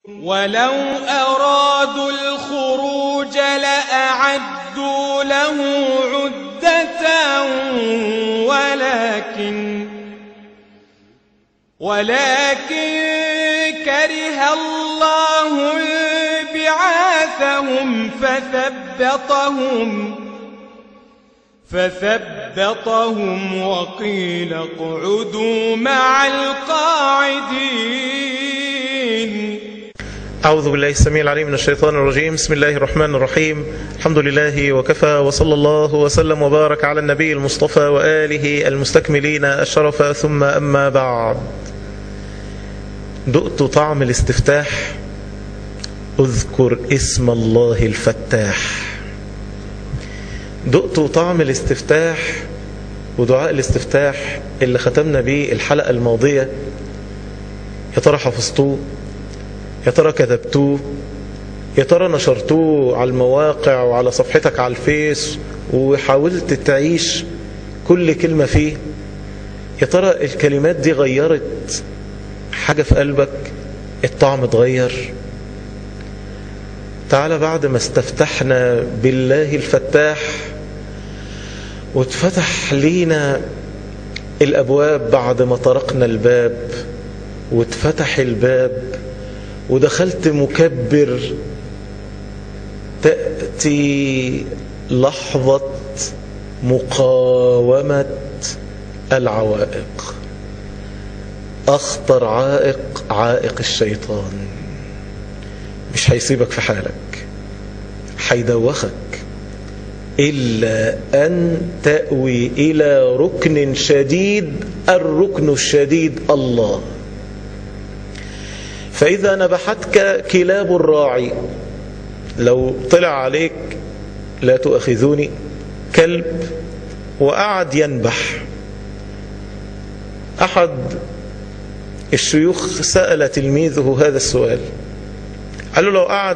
ولو أرادوا الخروج لأعدوا له عدة ولكن ولكن كره الله بعاثهم فثبطهم فثبطهم وقيل اقعدوا مع القاعدين أعوذ بالله السميع العليم من الشيطان الرجيم بسم الله الرحمن الرحيم الحمد لله وكفى وصلى الله وسلم وبارك على النبي المصطفى وآله المستكملين الشرف ثم أما بعد دقت طعم الاستفتاح اذكر اسم الله الفتاح دقت طعم الاستفتاح ودعاء الاستفتاح اللي ختمنا بيه الحلقة الماضية يا ترى حفظتوه يا ترى كتبتوه يا ترى نشرتوه على المواقع وعلى صفحتك على الفيس وحاولت تعيش كل كلمة فيه يا ترى الكلمات دي غيرت حاجة في قلبك الطعم اتغير تعالى بعد ما استفتحنا بالله الفتاح واتفتح لينا الأبواب بعد ما طرقنا الباب واتفتح الباب ودخلت مكبر تأتي لحظة مقاومة العوائق أخطر عائق عائق الشيطان مش هيسيبك في حالك هيدوخك إلا أن تأوي إلى ركن شديد الركن الشديد الله فإذا نبحتك كلاب الراعي لو طلع عليك لا تؤخذوني كلب وقعد ينبح أحد الشيوخ سأل تلميذه هذا السؤال قال له لو قعد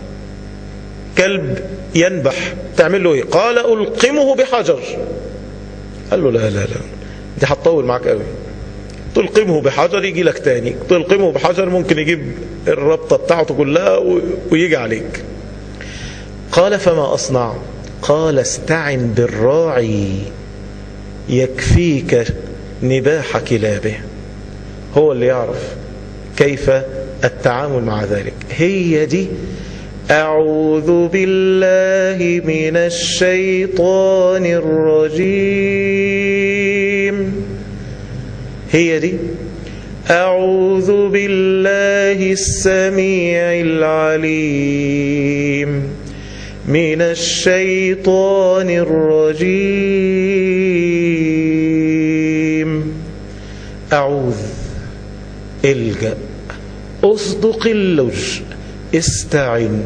كلب ينبح تعمل له ايه قال ألقمه بحجر قال له لا لا لا دي هتطول معاك قوي تلقمه بحجر يجي لك تاني تلقمه بحجر ممكن يجيب الربطة بتاعته كلها ويجي عليك قال فما أصنع قال استعن بالراعي يكفيك نباح كلابه هو اللي يعرف كيف التعامل مع ذلك هي دي أعوذ بالله من الشيطان الرجيم هي دي أعوذ بالله السميع العليم من الشيطان الرجيم أعوذ الجأ أصدق اللج استعن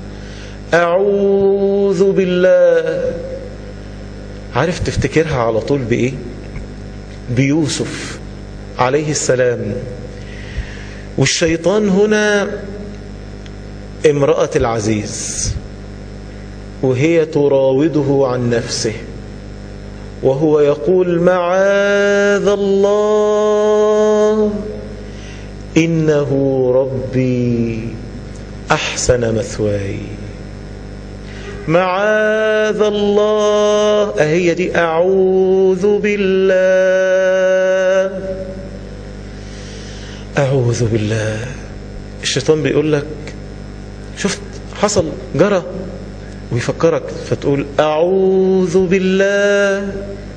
أعوذ بالله عارف تفتكرها على طول بإيه بيوسف عليه السلام والشيطان هنا امرأة العزيز وهي تراوده عن نفسه وهو يقول معاذ الله إنه ربي أحسن مثواي معاذ الله أهي دي أعوذ بالله أعوذ بالله الشيطان بيقول لك شفت حصل جرى ويفكرك فتقول أعوذ بالله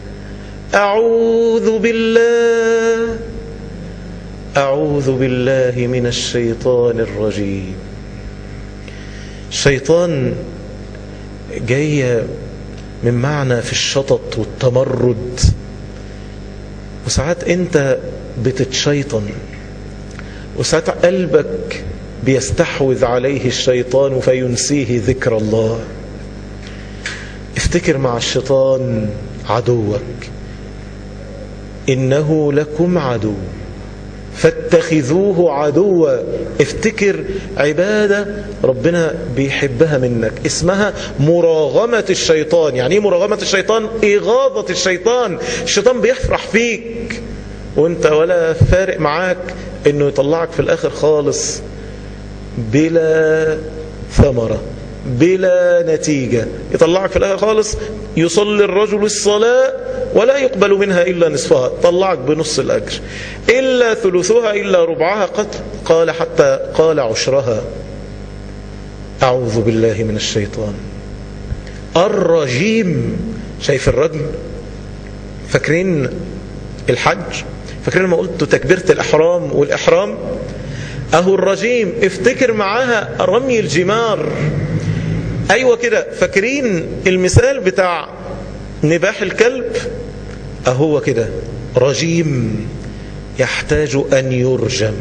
أعوذ بالله أعوذ بالله من الشيطان الرجيم الشيطان جاية من معنى في الشطط والتمرد وساعات انت بتتشيطن وساعات قلبك بيستحوذ عليه الشيطان فينسيه ذكر الله افتكر مع الشيطان عدوك إنه لكم عدو فاتخذوه عدوا افتكر عبادة ربنا بيحبها منك اسمها مراغمة الشيطان يعني ايه مراغمة الشيطان إغاظة الشيطان الشيطان بيفرح فيك وانت ولا فارق معاك انه يطلعك في الاخر خالص بلا ثمرة بلا نتيجة يطلعك في الآخر خالص يصلي الرجل الصلاة ولا يقبل منها إلا نصفها طلعك بنص الأجر إلا ثلثها إلا ربعها قد قال حتى قال عشرها أعوذ بالله من الشيطان الرجيم شايف الرجم فاكرين الحج فاكرين لما قلت تكبيرة الإحرام والإحرام أهو الرجيم افتكر معاها رمي الجمار أيوة كده فاكرين المثال بتاع نباح الكلب أهو كده رجيم يحتاج أن يرجم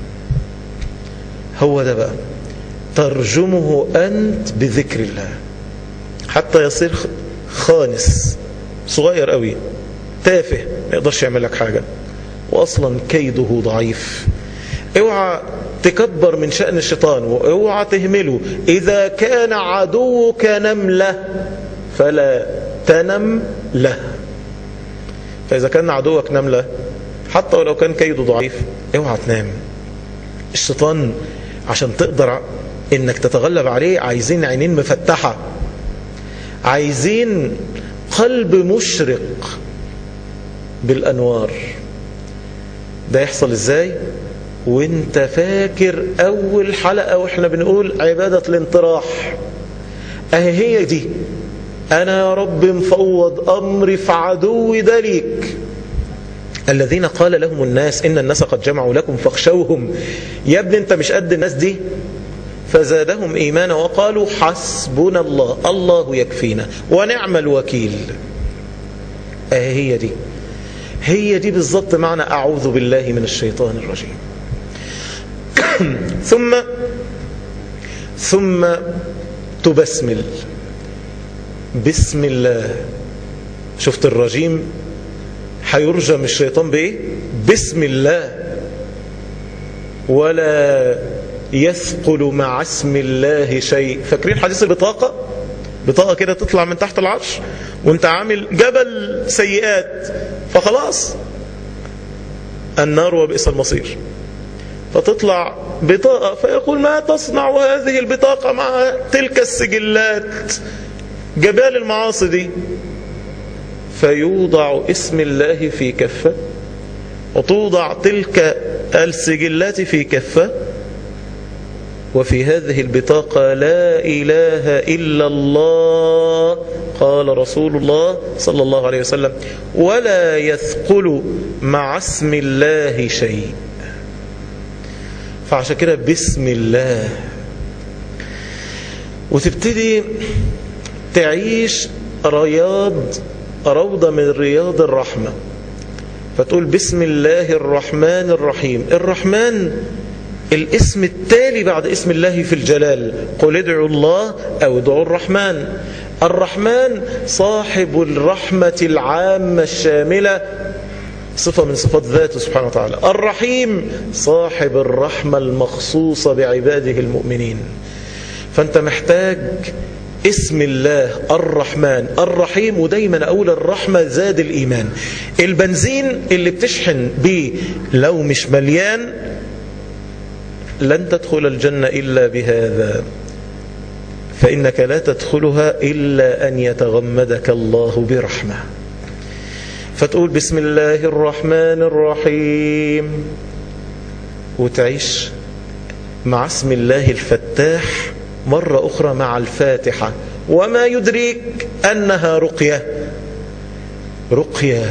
هو ده بقى ترجمه أنت بذكر الله حتى يصير خانس صغير قوي تافه ما يقدرش يعمل لك حاجة وأصلا كيده ضعيف اوعى تكبر من شأن الشيطان واوعى تهمله إذا كان عدوك نملة فلا تنم له فإذا كان عدوك نملة حتى ولو كان كيده ضعيف اوعى تنام الشيطان عشان تقدر انك تتغلب عليه عايزين عينين مفتحة عايزين قلب مشرق بالأنوار ده يحصل ازاي وانت فاكر اول حلقة واحنا بنقول عبادة الانطراح اهي هي دي انا يا رب مفوض امري في عدوي ده ليك الذين قال لهم الناس ان الناس قد جمعوا لكم فاخشوهم يا ابني انت مش قد الناس دي فزادهم ايمانا وقالوا حسبنا الله الله يكفينا ونعم الوكيل اهي هي دي هي دي بالظبط معنى اعوذ بالله من الشيطان الرجيم ثم ثم تبسمل بسم الله شفت الرجيم هيرجم الشيطان بايه بسم الله ولا يثقل مع اسم الله شيء فاكرين حديث البطاقة بطاقة كده تطلع من تحت العرش وانت عامل جبل سيئات فخلاص النار وبئس المصير فتطلع بطاقة فيقول ما تصنع هذه البطاقة مع تلك السجلات جبال المعاصي دي فيوضع اسم الله في كفة وتوضع تلك السجلات في كفة وفي هذه البطاقة لا إله إلا الله قال رسول الله صلى الله عليه وسلم ولا يثقل مع اسم الله شيء فعشان كده بسم الله وتبتدي تعيش رياض روضة من رياض الرحمة فتقول بسم الله الرحمن الرحيم الرحمن الاسم التالي بعد اسم الله في الجلال قل ادعوا الله أو ادعوا الرحمن الرحمن صاحب الرحمة العامة الشاملة صفة من صفات ذاته سبحانه وتعالى الرحيم صاحب الرحمة المخصوصة بعباده المؤمنين فأنت محتاج اسم الله الرحمن الرحيم ودايما أقول الرحمة زاد الإيمان البنزين اللي بتشحن بيه لو مش مليان لن تدخل الجنة إلا بهذا فإنك لا تدخلها إلا أن يتغمدك الله برحمة فتقول بسم الله الرحمن الرحيم وتعيش مع اسم الله الفتاح مرة أخرى مع الفاتحة وما يدريك أنها رقية رقية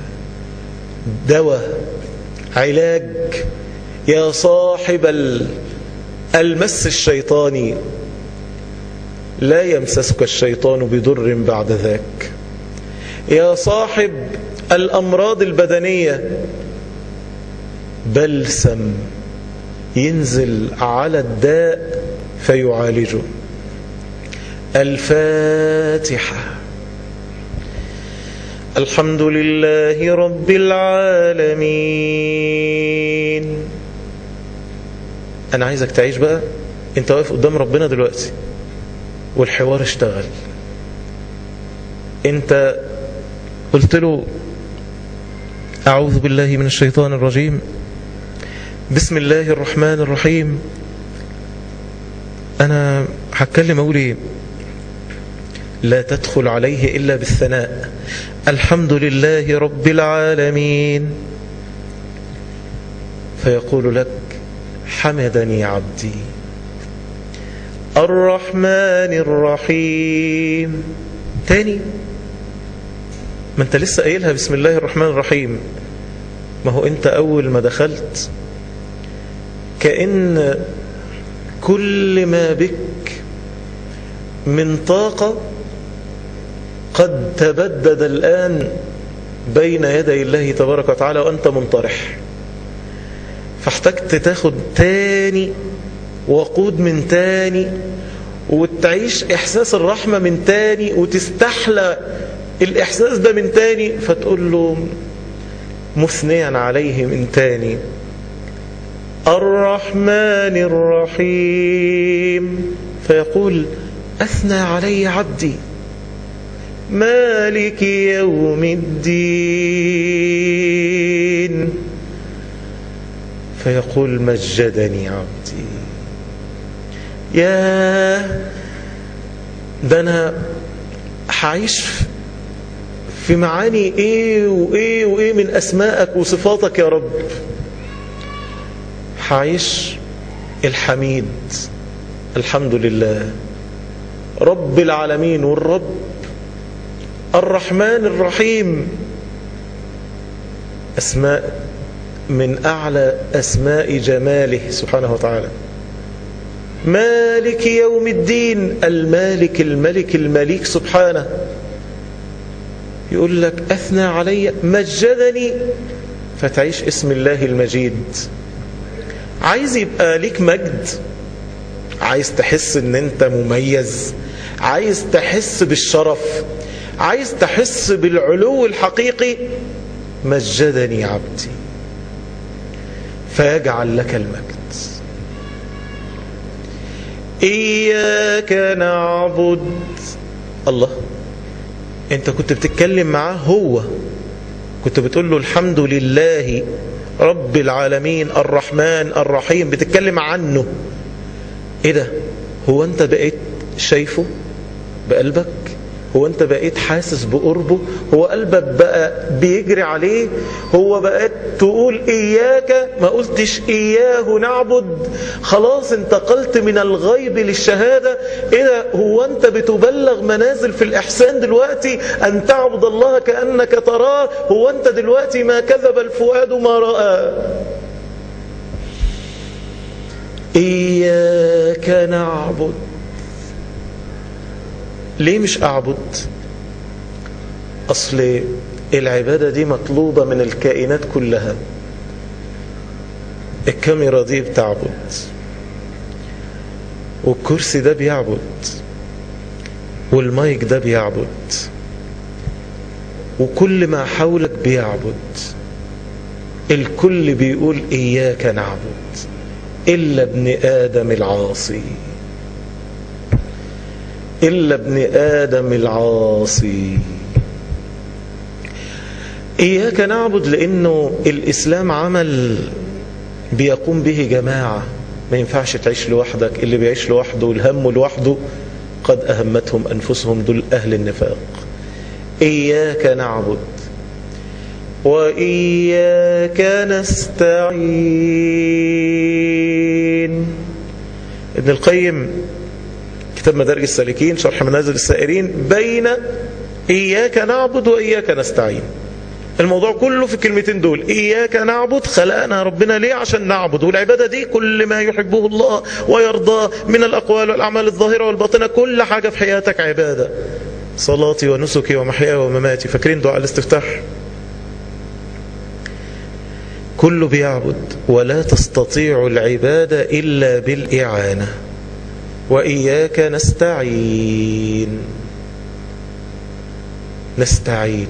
دواء علاج يا صاحب المس الشيطاني لا يمسسك الشيطان بضر بعد ذاك يا صاحب الأمراض البدنية بلسم ينزل على الداء فيعالجه الفاتحة الحمد لله رب العالمين أنا عايزك تعيش بقى أنت واقف قدام ربنا دلوقتي والحوار اشتغل أنت قلت له أعوذ بالله من الشيطان الرجيم بسم الله الرحمن الرحيم أنا هتكلم أقول إيه لا تدخل عليه إلا بالثناء الحمد لله رب العالمين فيقول لك حمدني عبدي الرحمن الرحيم تاني ما انت لسه قايلها بسم الله الرحمن الرحيم ما هو انت اول ما دخلت كأن كل ما بك من طاقة قد تبدد الآن بين يدي الله تبارك وتعالى وأنت منطرح فاحتجت تاخد تاني وقود من تاني وتعيش إحساس الرحمة من تاني وتستحلى الإحساس ده من تاني فتقول له مثنيا عليه من تاني الرحمن الرحيم فيقول أثنى علي عبدي مالك يوم الدين فيقول مجدني عبدي يا ده أنا هعيش في معاني ايه وايه وايه من اسمائك وصفاتك يا رب هعيش الحميد الحمد لله رب العالمين والرب الرحمن الرحيم اسماء من اعلى اسماء جماله سبحانه وتعالى مالك يوم الدين المالك الملك المليك سبحانه يقول لك أثنى علي مجدني فتعيش اسم الله المجيد عايز يبقى ليك مجد عايز تحس ان انت مميز عايز تحس بالشرف عايز تحس بالعلو الحقيقي مجدني عبدي فيجعل لك المجد إياك نعبد الله انت كنت بتتكلم معاه هو كنت بتقول له الحمد لله رب العالمين الرحمن الرحيم بتتكلم عنه ايه ده هو انت بقيت شايفه بقلبك هو انت بقيت حاسس بقربه هو قلبك بقى بيجري عليه هو بقيت تقول اياك ما قلتش اياه نعبد خلاص انتقلت من الغيب للشهادة ايه ده هو انت بتبلغ منازل في الاحسان دلوقتي ان تعبد الله كأنك تراه هو انت دلوقتي ما كذب الفؤاد ما رأى اياك نعبد ليه مش أعبد أصل العبادة دي مطلوبة من الكائنات كلها الكاميرا دي بتعبد والكرسي ده بيعبد والمايك ده بيعبد وكل ما حولك بيعبد الكل بيقول إياك نعبد إلا ابن آدم العاصي إلا ابن آدم العاصي إياك نعبد لأنه الإسلام عمل بيقوم به جماعة ما ينفعش تعيش لوحدك اللي بيعيش لوحده والهم لوحده قد أهمتهم أنفسهم دول أهل النفاق إياك نعبد وإياك نستعين ابن القيم كتاب مدارج السالكين شرح منازل السائرين بين إياك نعبد وإياك نستعين الموضوع كله في الكلمتين دول إياك نعبد خلقنا ربنا ليه عشان نعبد والعبادة دي كل ما يحبه الله ويرضاه من الأقوال والأعمال الظاهرة والباطنة كل حاجة في حياتك عبادة صلاتي ونسكي ومحياي ومماتي فاكرين دعاء الاستفتاح كله بيعبد ولا تستطيع العبادة إلا بالإعانة وإياك نستعين نستعين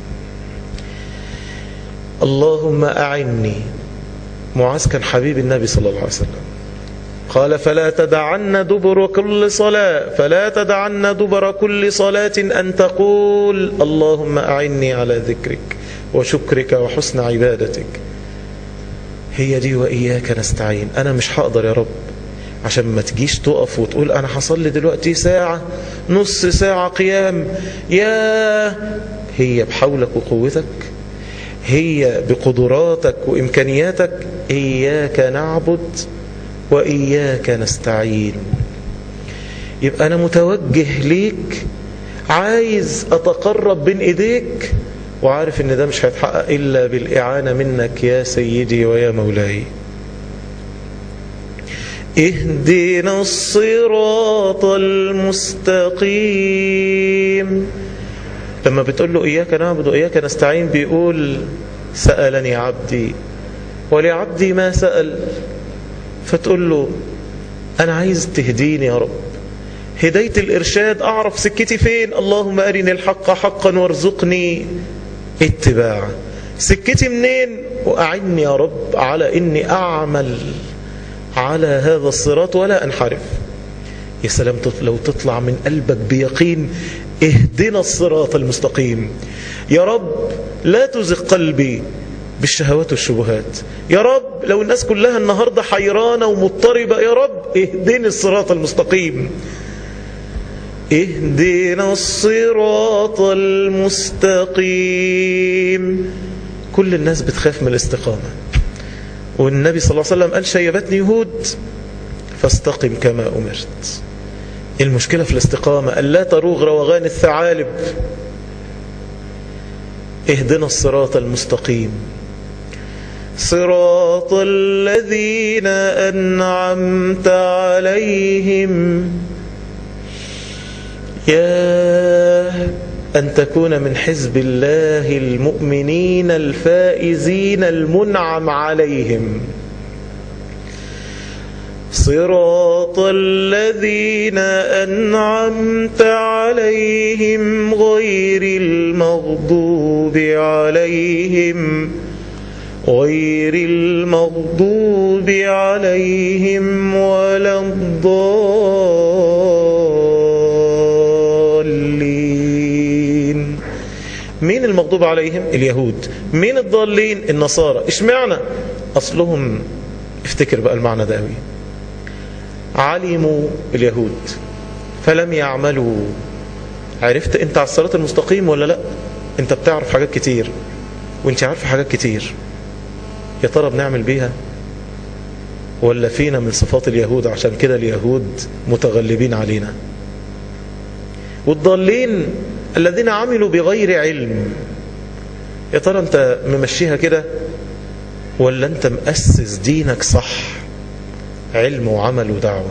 اللهم أعني معاذ كان حبيب النبي صلى الله عليه وسلم قال فلا تدعن دبر كل صلاة فلا تدعن دبر كل صلاة أن تقول اللهم أعني على ذكرك وشكرك وحسن عبادتك هي دي وإياك نستعين أنا مش هقدر يا رب عشان ما تجيش تقف وتقول انا حصل لي دلوقتي ساعة نص ساعة قيام يا هي بحولك وقوتك هي بقدراتك وامكانياتك اياك نعبد واياك نستعين يبقى انا متوجه ليك عايز اتقرب بين ايديك وعارف ان ده مش هيتحقق الا بالاعانة منك يا سيدي ويا مولاي اهدنا الصراط المستقيم لما بتقول له إياك نعبد وإياك نستعين بيقول سألني عبدي ولعبدي ما سأل فتقول له أنا عايز تهديني يا رب هداية الإرشاد أعرف سكتي فين اللهم أرني الحق حقا وارزقني اتباعه سكتي منين وأعني يا رب على إني أعمل على هذا الصراط ولا أنحرف يا سلام لو تطلع من قلبك بيقين اهدنا الصراط المستقيم يا رب لا تزغ قلبي بالشهوات والشبهات يا رب لو الناس كلها النهاردة حيرانة ومضطربة يا رب اهدني الصراط المستقيم اهدنا الصراط المستقيم كل الناس بتخاف من الاستقامة والنبي صلى الله عليه وسلم قال شيبتني يهود فاستقم كما أمرت المشكلة في الاستقامة ألا تروغ روغان الثعالب اهدنا الصراط المستقيم صراط الذين أنعمت عليهم يا أن تكون من حزب الله المؤمنين الفائزين المنعم عليهم صراط الذين أنعمت عليهم غير المغضوب عليهم غير المغضوب عليهم ولا الضالين مين المغضوب عليهم اليهود مين الضالين النصارى اشمعنى اصلهم افتكر بقى المعنى ده قوي علموا اليهود فلم يعملوا عرفت انت على الصراط المستقيم ولا لا انت بتعرف حاجات كتير وانت عارف حاجات كتير يا ترى بنعمل بيها ولا فينا من صفات اليهود عشان كده اليهود متغلبين علينا والضالين الذين عملوا بغير علم يا ترى انت ممشيها كده ولا انت مؤسس دينك صح علم وعمل ودعوة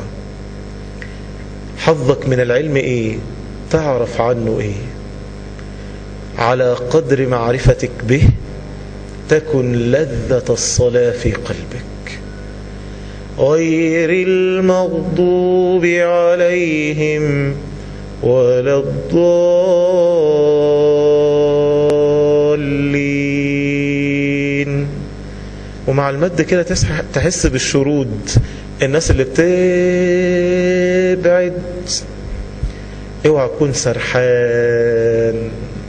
حظك من العلم ايه تعرف عنه ايه على قدر معرفتك به تكن لذة الصلاة في قلبك غير المغضوب عليهم ولا الضالين ومع المد كده تحس بالشرود الناس اللي بتبعد اوعى تكون سرحان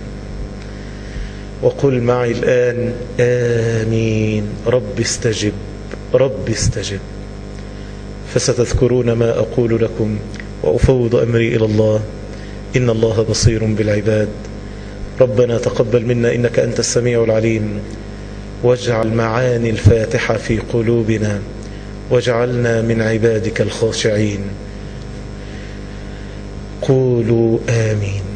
وقل معي الآن آمين رب استجب رب استجب فستذكرون ما أقول لكم وأفوض أمري إلى الله إن الله بصير بالعباد ربنا تقبل منا إنك أنت السميع العليم واجعل معاني الفاتحة في قلوبنا واجعلنا من عبادك الخاشعين قولوا آمين